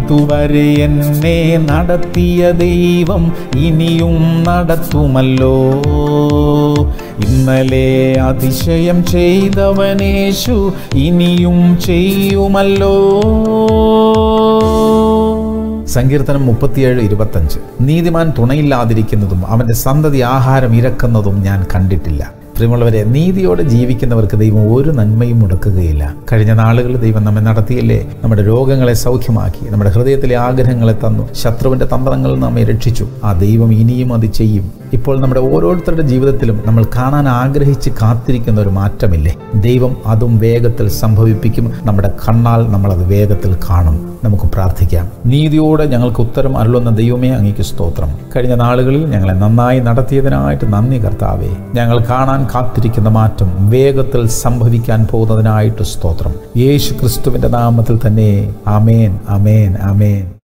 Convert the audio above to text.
ഇതുവരെ എന്നെ നടത്തിയ ദൈവം ഇനിയും നടത്തുമല്ലോ ഇന്നലെ അതിശയം ചെയ്തവനേശു ഇനിയും ചെയ്യുമല്ലോ സങ്കീർത്തനം മുപ്പത്തിയേഴ് ഇരുപത്തഞ്ച് നീതിമാൻ തുണയില്ലാതിരിക്കുന്നതും അവൻ്റെ സന്തതി ആഹാരം ഇരക്കുന്നതും ഞാൻ കണ്ടിട്ടില്ല പ്രിയമുള്ളവരെ നീതിയോടെ ജീവിക്കുന്നവർക്ക് ദൈവം ഒരു നന്മയും മുടക്കുകയില്ല കഴിഞ്ഞ നാളുകളിൽ ദൈവം നമ്മെ നടത്തിയില്ലേ നമ്മുടെ രോഗങ്ങളെ സൗഖ്യമാക്കി നമ്മുടെ ഹൃദയത്തിലെ ആഗ്രഹങ്ങളെ തന്നു ശത്രുവിൻ്റെ തന്ത്രങ്ങളിൽ നമ്മെ രക്ഷിച്ചു ആ ദൈവം ഇനിയും അത് ചെയ്യും ഇപ്പോൾ നമ്മുടെ ഓരോരുത്തരുടെ ജീവിതത്തിലും നമ്മൾ കാണാൻ ആഗ്രഹിച്ച് കാത്തിരിക്കുന്ന ഒരു മാറ്റമില്ലേ ദൈവം അതും വേഗത്തിൽ സംഭവിപ്പിക്കും നമ്മുടെ കണ്ണാൽ നമ്മളത് വേഗത്തിൽ കാണും നമുക്ക് പ്രാർത്ഥിക്കാം നീതിയോടെ ഞങ്ങൾക്ക് ഉത്തരം അരുളുന്ന ദൈവമേ അങ്ങേക്ക് സ്തോത്രം കഴിഞ്ഞ നാളുകളിൽ ഞങ്ങളെ നന്നായി നടത്തിയതിനായിട്ട് നന്ദി കർത്താവേ ഞങ്ങൾ കാണാൻ കാത്തിരിക്കുന്ന മാറ്റം വേഗത്തിൽ സംഭവിക്കാൻ പോകുന്നതിനായിട്ട് സ്തോത്രം യേശു ക്രിസ്തുവിൻ്റെ നാമത്തിൽ തന്നെ അമേൻ അമേൻ അമേൻ